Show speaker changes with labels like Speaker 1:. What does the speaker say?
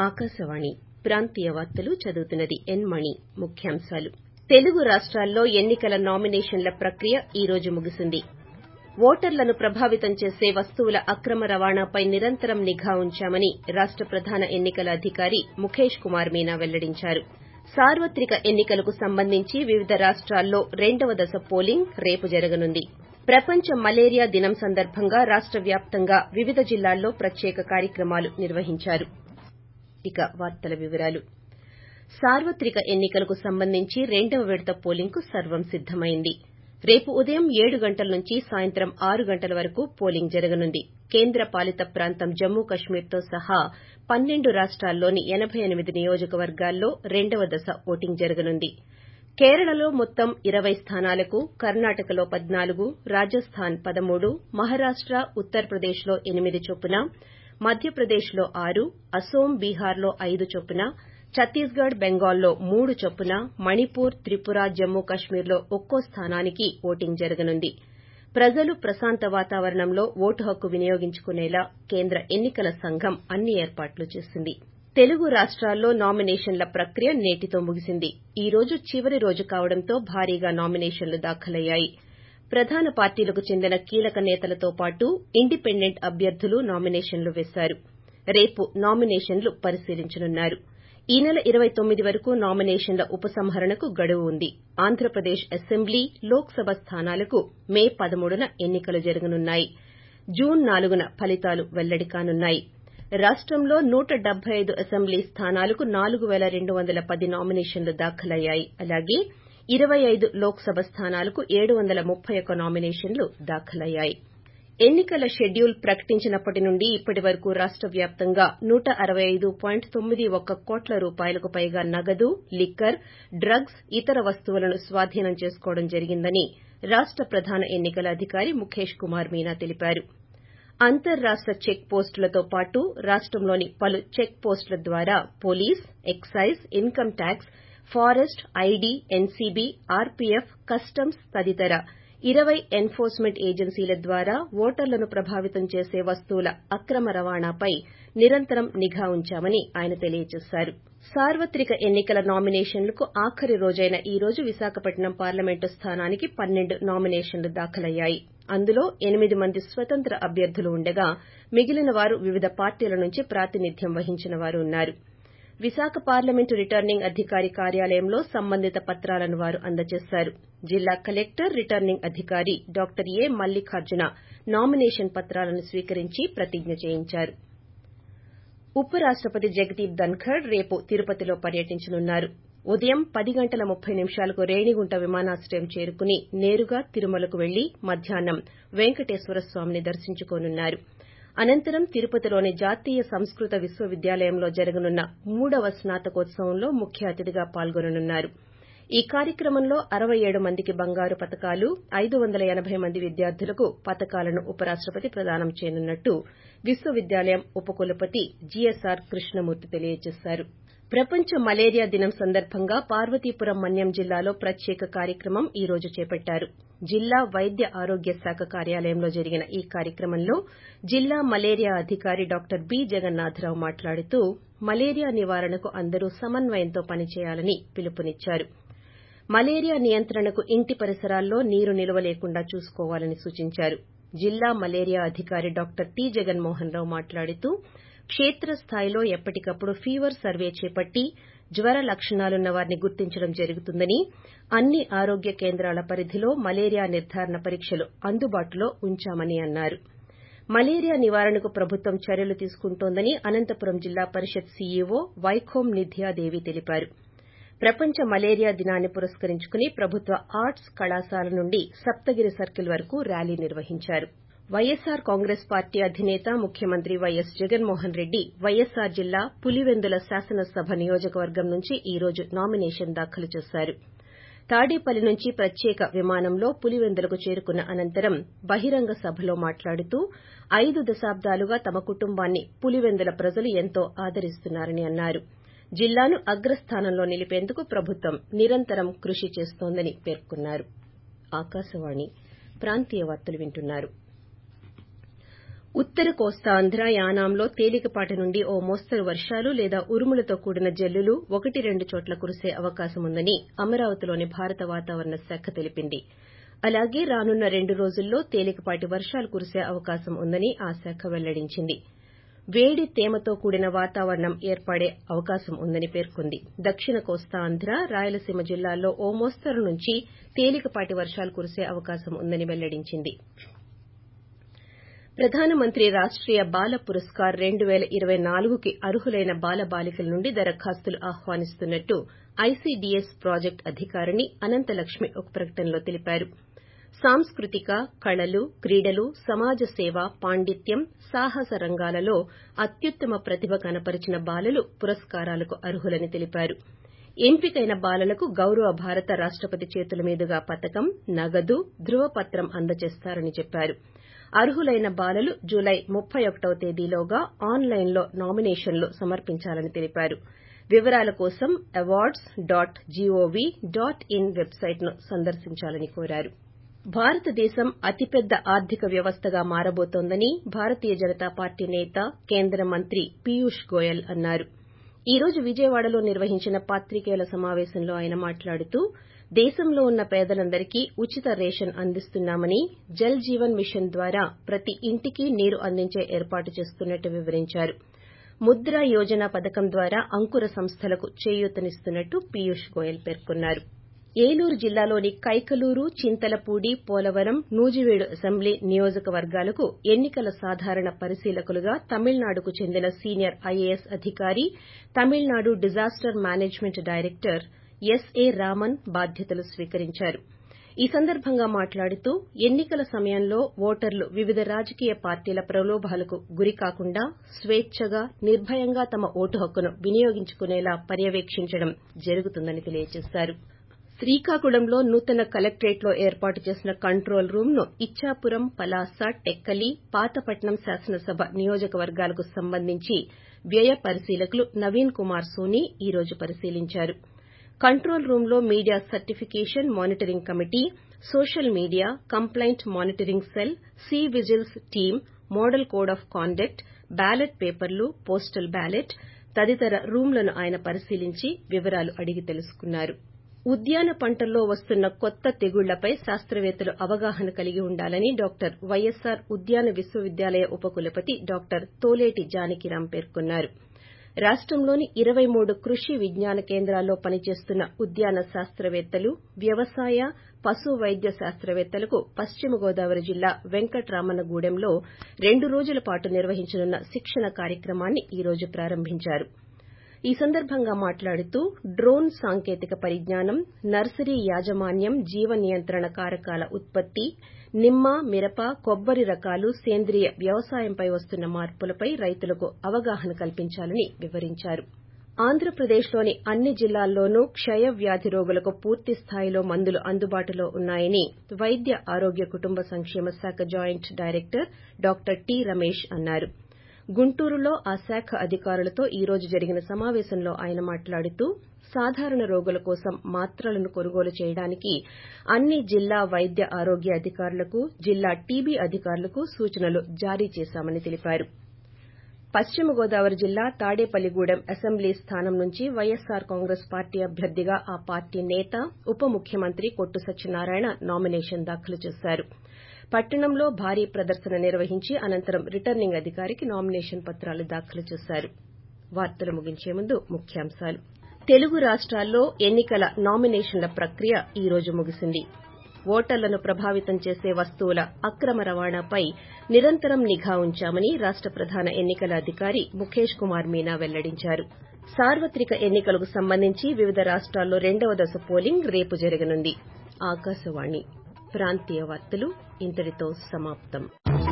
Speaker 1: ఆకాశవాణి ప్రాంతీయ వార్తలు చదువుతున్నది ఎన్ మణి ముఖ్యాంశాలు తెలుగు రాష్టాల్లో ఎన్నికల నామినేషన్ల ప్రక్రియ ఈ రోజు ముగిసింది ఓటర్లను ప్రభావితం చేసే వస్తువుల అక్రమ రవాణాపై నిరంతరం నిఘా ఉంచామని రాష్ట ప్రధాన ఎన్నికల అధికారి ముఖేష్ కుమార్ మీనా వెల్లడించారు సార్వత్రిక ఎన్నికలకు సంబంధించి వివిధ రాష్టాల్లో రెండవ దశ పోలింగ్ రేపు జరగనుంది ప్రపంచ మలేరియా దినం సందర్భంగా రాష్ట వ్యాప్తంగా వివిధ జిల్లాల్లో ప్రత్యేక కార్యక్రమాలు నిర్వహించారు సార్వత్రిక ఎన్నికలకు సంబంధించి రెండవ విడత పోలింగ్ కు సర్వం సిద్దమైంది రేపు ఉదయం ఏడు గంటల నుంచి సాయంత్రం ఆరు గంటల వరకు పోలింగ్ జరగనుంది కేంద్ర పాలిత ప్రాంతం జమ్మూ కశ్మీర్తో సహా పన్నెండు రాష్టాల్లోని ఎనబై ఎనిమిది నియోజకవర్గాల్లో రెండవ దశ ఓటింగ్ జరగనుంది కేరళలో మొత్తం ఇరవై స్థానాలకు కర్ణాటకలో పద్నాలుగు రాజస్థాన్ పదమూడు మహారాష్ట ఉత్తరప్రదేశ్లో ఎనిమిది చొప్పున మధ్యప్రదేశ్లో ఆరు అస్సోం బీహార్లో ఐదు చొప్పున ఛత్తీస్గఢ్ బెంగాల్లో మూడు చొప్పున మణిపూర్ త్రిపుర జమ్మూ కశ్మీర్లో ఒక్కో స్థానానికి ఓటింగ్ జరగనుంది ప్రజలు ప్రశాంత వాతావరణంలో ఓటు హక్కు వినియోగించుకునేలా కేంద్ర ఎన్నికల సంఘం అన్ని ఏర్పాట్లు చేసింది తెలుగు రాష్టాల్లో నామినేషన్ల ప్రక్రియ నేటితో ముగిసింది ఈ రోజు చివరి రోజు కావడంతో భారీగా నామినేషన్లు దాఖలయ్యాయి ప్రధాన పార్టీలకు చెందిన కీలక నేతలతో పాటు ఇండిపెండెంట్ అభ్యర్థులు నామినేషన్లు వేశారు రేపు నామినేషన్లు పరిశీలించనున్నారు ఈ నెల ఇరవై తొమ్మిది వరకు నామినేషన్ల ఉపసంహరణకు గడువు ఉంది ఆంధ్రప్రదేశ్ అసెంబ్లీ లోక్ సభ స్థానాలకు మే పదమూడున ఎన్నికలు జరగనున్నాయి జూన్ నాలుగున ఫలితాలు వెల్లడి కానున్నాయి రాష్టంలో నూట డెబ్బై ఐదు అసెంబ్లీ స్థానాలకు నాలుగు పేల రెండు వందల పది నామినేషన్లు దాఖలయ్యాయి అలాగే ఇరవై ఐదు లోక్ సభ స్థానాలకు ఏడు వందల ముప్పై ఒక్క నామినేషన్లు దాఖలయ్యాయి ఎన్నికల షెడ్యూల్ ప్రకటించినప్పటి నుండి ఇప్పటి వరకు రాష్ట వ్యాప్తంగా నూట అరవై ఐదు పాయింట్ తొమ్మిది ఒక్క కోట్ల రూపాయలకు పైగా నగదు లిక్కర్ డ్రగ్స్ ఇతర వస్తువులను స్వాధీనం చేసుకోవడం జరిగిందని రాష్ట ప్రధాన ఎన్నికల అధికారి ముఖేష్ కుమార్ మీనా తెలిపారు అంతర్ రాష్ట చెక్ పోస్టులతో పాటు రాష్టంలోని పలు చెక్ పోస్టుల ద్వారా police excise income tax forest ID NCB RPF customs తదితర ఇరవై ఎన్ఫోర్స్మెంట్ ఏజెన్సీల ద్వారా ఓటర్లను ప్రభావితం చేసే వస్తువుల అక్రమ రవాణాపై నిరంతరం నిఘా ఉంచామని ఆయన తెలియజేశారు సార్వత్రిక ఎన్నికల నామినేషన్లకు ఆఖరి రోజైన ఈ రోజు విశాఖపట్నం పార్లమెంటు స్థానానికి పన్నెండు నామినేషన్లు దాఖలయ్యాయి అందులో ఎనిమిది మంది స్వతంత్ర అభ్యర్థులు ఉండగా మిగిలిన వారు వివిధ పార్టీల నుంచి ప్రాతినిధ్యం వహించిన వారు ఉన్నారు విశాఖ పార్లమెంటు రిటర్నింగ్ అధికారి కార్యాలయంలో సంబంధిత పత్రాలను వారు అందజేశారు జిల్లా కలెక్టర్ రిటర్నింగ్ అధికారి డాక్టర్ ఏ మల్లిఖార్జున నామినేషన్ పత్రాలను స్వీకరించి ప్రతిజ్ఞ చేయించారు ఉప రాష్టపతి జగదీప్ ధన్కర్ రేపు తిరుపతిలో పర్యటించనున్నారు ఉదయం పది గంటల ముప్పై నిమిషాలకు రేణిగుంట విమానాశ్రయం చేరుకుని నేరుగా తిరుమలకు వెళ్లి మధ్యాహ్నం వెంకటేశ్వర స్వామిని దర్శించుకోనున్నారు అనంతరం తిరుపతిలోని జాతీయ సంస్కృత విశ్వవిద్యాలయంలో జరగనున్న మూడవ స్నాతకోత్సవంలో ముఖ్య అతిథిగా పాల్గొననున్నారు ఈ కార్యక్రమంలో అరవై ఏడు మందికి బంగారు పతకాలు ఐదు వందల ఎనబై మంది విద్యార్థులకు పతకాలను ఉపరాష్టపతి ప్రదానం చేయనున్నట్టు విశ్వవిద్యాలయం ఉపకులపతి జీఎస్ఆర్ కృష్ణమూర్తి తెలియజేశారు ప్రపంచ మలేరియా దినం సందర్భంగా పార్వతీపురం మన్యం జిల్లాలో ప్రత్యేక కార్యక్రమం ఈ రోజు చేపట్టారు జిల్లా వైద్య ఆరోగ్య శాఖ కార్యాలయంలో జరిగిన ఈ కార్యక్రమంలో జిల్లా మలేరియా అధికారి డాక్టర్ బి జగన్నాథరావు మాట్లాడుతూ మలేరియా నివారణకు అందరూ సమన్వయంతో పనిచేయాలని పిలుపునిచ్చారు మలేరియా నియంత్రణకు ఇంటి పరిసరాల్లో నీరు నిలువ లేకుండా చూసుకోవాలని సూచించారు జిల్లా మలేరియా అధికారి డాక్టర్ టి జగన్మోహన్ రావు మాట్లాడుతూ క్షేత్రస్థాయిలో ఎప్పటికప్పుడు ఫీవర్ సర్వే చేపట్టి జ్వర లక్షణాలున్న వారిని గుర్తించడం జరుగుతుందని అన్ని ఆరోగ్య కేంద్రాల పరిధిలో మలేరియా నిర్దారణ పరీక్షలు అందుబాటులో ఉంచామని అన్నారు మలేరియా నివారణకు ప్రభుత్వం చర్యలు తీసుకుంటోందని అనంతపురం జిల్లా పరిషత్ సీఈఓ వైఖోం నిధ్యాదేవి తెలిపారు ప్రపంచ మలేరియా దినాన్ని పురస్కరించుకుని ప్రభుత్వ ఆర్ట్స్ కళాశాల నుండి సప్తగిరి సర్కిల్ వరకు ర్యాలీ నిర్వహించారు వైఎస్సార్ కాంగ్రెస్ పార్టీ అధినేత ముఖ్యమంత్రి వైఎస్ జగన్మోహన్ రెడ్డి వైఎస్సార్ జిల్లా పులివెందుల శాసనసభ నియోజకవర్గం నుంచి ఈ రోజు నామినేషన్ దాఖలు చేశారు తాడేపల్లి నుంచి ప్రత్యేక విమానంలో పులివెందులకు చేరుకున్న అనంతరం బహిరంగ సభలో మాట్లాడుతూ ఐదు దశాబ్దాలుగా తమ కుటుంబాన్ని పులివెందుల ప్రజలు ఎంతో ఆదరిస్తున్నారని అన్నారు జిల్లాను అగ్రస్థానంలో నిలిపేందుకు ప్రభుత్వం నిరంతరం కృషి చేస్తోందని పేర్కొన్నారు ఉత్తర కోస్తాంధ్ర యానాంలో తేలికపాటి నుండి ఓ మోస్తరు వర్షాలు లేదా ఉరుములతో కూడిన జల్లులు ఒకటి రెండు చోట్ల కురిసే అవకాశం ఉందని అమరావతిలోని భారత వాతావరణ శాఖ తెలిపింది అలాగే రానున్న రెండు రోజుల్లో తేలికపాటి వర్షాలు కురిసే అవకాశం ఉందని ఆ శాఖ వెల్లడించింది వేడి తేమతో కూడిన వాతావరణం ఏర్పడే అవకాశం ఉందని పేర్కొంది దక్షిణ కోస్తాంధ్ర రాయలసీమ జిల్లాల్లో ఓ మోస్తరు నుంచి తేలికపాటి వర్షాలు కురిసే అవకాశం ఉందని వెల్లడించింది ప్రధానమంత్రి రాష్టీయ బాల పురస్కార్ రెండు పేల ఇరవై నాలుగుకి అర్హులైన బాల బాలికల నుండి దరఖాస్తులు ఆహ్వానిస్తున్నట్టు ఐసీడీఎస్ ప్రాజెక్టు అధికారిణి అనంతలక్ష్మి ఒక ప్రకటనలో తెలిపారు సాంస్కృతిక కళలు క్రీడలు సమాజ సేవ పాండిత్యం సాహస రంగాలలో అత్యుత్తమ ప్రతిభ కనపరిచిన బాలలు పురస్కారాలకు అర్హులని తెలిపారు ఎంపికైన బాలలకు గౌరవ భారత రాష్టపతి చేతుల మీదుగా పతకం నగదు ధృవపత్రం అందజేస్తారని చెప్పారు అర్హులైన బాలలు జులై ముప్పై ఒకటవ తేదీలోగా ఆన్లైన్లో నామినేషన్లు సమర్పించాలని తెలిపారు వివరాల కోసం awards dot G O V dot in వెబ్సైట్ను సందర్శించాలని కోరారు భారతదేశం అతిపెద్ద ఆర్థిక వ్యవస్థగా మారబోతోందని భారతీయ జనతా పార్టీ నేత కేంద్ర మంత్రి పీయూష్ గోయల్ అన్నారు ఈ రోజు విజయవాడలో నిర్వహించిన పాత్రికేయుల సమావేశంలో ఆయన మాట్లాడుతూ దేశంలో ఉన్న పేదలందరికీ ఉచిత రేషన్ అందిస్తున్నామని జల్ జీవన్ మిషన్ ద్వారా ప్రతి ఇంటికి నీరు అందించే ఏర్పాటు చేస్తున్నట్టు వివరించారు ముద్ర యోజన పథకం ద్వారా అంకుర సంస్థలకు చేయూతనిస్తున్నట్టు పీయూష్ గోయల్ పేర్కొన్నారు ఏలూరు జిల్లాలోని కైకలూరు చింతలపూడి పోలవరం నూజివీడు అసెంబ్లీ నియోజకవర్గాలకు ఎన్నికల సాధారణ పరిశీలకులుగా తమిళనాడుకు చెందిన సీనియర్ ఐఏఎస్ అధికారి Tamil Nadu disaster management director S A Raman బాధ్యతలు స్వీకరించారు ఈ సందర్భంగా మాట్లాడుతూ ఎన్నికల సమయంలో ఓటర్లు వివిధ రాజకీయ పార్టీల ప్రలోభాలకు గురికాకుండా స్వేచ్చగా నిర్భయంగా తమ ఓటు హక్కును వినియోగించుకునేలా పర్యవేక్షించడం జరుగుతుందని తెలియజేశారు శ్రీకాకుళంలో నూతన కలెక్టరేట్లో ఏర్పాటు చేసిన కంట్రోల్ రూమ్ ను ఇచ్చాపురం పలాస టెక్కలి పాతపట్నం శాసనసభ నియోజకవర్గాలకు సంబంధించి వ్యయ పరిశీలకులు నవీన్ కుమార్ సోని ఈ రోజు పరిశీలించారు కంట్రోల్ రూమ్ లో media certification monitoring committee social media complaint monitoring cell C vigils team model code of conduct ballot పేపర్లు పోస్టల్ బ్యాలెట్ తదితర రూంలను ఆయన పరిశీలించి వివరాలు అడిగి తెలుసుకున్నారు ఉద్యాన పంటల్లో వస్తున్న కొత్త తెగుళ్లపై శాస్త్రవేత్తలు అవగాహన కలిగి ఉండాలని డాక్టర్ వైఎస్సార్ ఉద్యాన విశ్వవిద్యాలయ ఉపకులపతి డాక్టర్ తోలేటి జానకిరాం పేర్కొన్నారు రాష్టంలోని ఇరవై మూడు కృషి విజ్ఞాన కేంద్రాల్లో పనిచేస్తున్న ఉద్యాన శాస్త్రవేత్తలు వ్యవసాయ పశు వైద్య శాస్త్రవేత్తలకు పశ్చిమ గోదావరి జిల్లా వెంకట్రామన్నగూడెంలో రెండు రోజుల పాటు నిర్వహించనున్న శిక్షణ కార్యక్రమాన్ని ఈ రోజు ప్రారంభించారు ఈ సందర్భంగా మాట్లాడుతూ డ్రోన్ సాంకేతిక పరిజ్ఞానం నర్సరీ యాజమాన్యం జీవ నియంత్రణ కారకాల ఉత్పత్తి నిమ్మ మిరప కొబ్బరి రకాలు సేంద్రియ వ్యవసాయంపై వస్తున్న మార్పులపై రైతులకు అవగాహన కల్పించాలని వివరించారు ఆంధ్రప్రదేశ్లోని అన్ని జిల్లాల్లోనూ క్షయ వ్యాధి రోగులకు పూర్తి స్థాయిలో మందులు అందుబాటులో ఉన్నాయని వైద్య ఆరోగ్య కుటుంబ సంక్షేమ శాఖ joint director doctor T Ramesh అన్నారు గుంటూరులో ఆ శాఖ అధికారులతో ఈ రోజు జరిగిన సమావేశంలో ఆయన మాట్లాడుతూ సాధారణ రోగుల కోసం మాత్రలను కొనుగోలు చేయడానికి అన్ని జిల్లా వైద్య ఆరోగ్య అధికారులకు జిల్లా టీబీ అధికారులకు సూచనలు జారీ చేశామని తెలిపారు పశ్చిమ గోదావరి జిల్లా తాడేపల్లిగూడెం అసెంబ్లీ స్థానం నుంచి వైఎస్సార్ కాంగ్రెస్ పార్టీ అభ్యర్థిగా ఆ పార్టీ నేత ఉప ముఖ్యమంత్రి కొట్టు సత్యనారాయణ నామినేషన్ దాఖలు చేశారు పట్టణంలో భారీ ప్రదర్శన నిర్వహించి అనంతరం రిటర్నింగ్ అధికారికి నామినేషన్ పత్రాలు దాఖలు చేశారు వార్తలు ముగించే ముందు ముఖ్యాంశాలు తెలుగు రాష్ట్రాల్లో ఎన్నికల నామినేషన్ల ప్రక్రియ ఈ రోజు ముగిసింది ఓటర్లను ప్రభావితం చేసే వస్తువుల అక్రమ రవాణాపై నిరంతరం నిఘా ఉంచామని రాష్ట ప్రధాన ఎన్నికల అధికారి ముఖేష్ కుమార్ మీనా వెల్లడించారు సార్వత్రిక ఎన్నికలకు సంబంధించి వివిధ రాష్ట్రాల్లో రెండవ దశ పోలింగ్ రేపు జరగనుంది ఆకాశవాణి ప్రాంతీయ వార్తలు ఇంతటితో సమాప్తం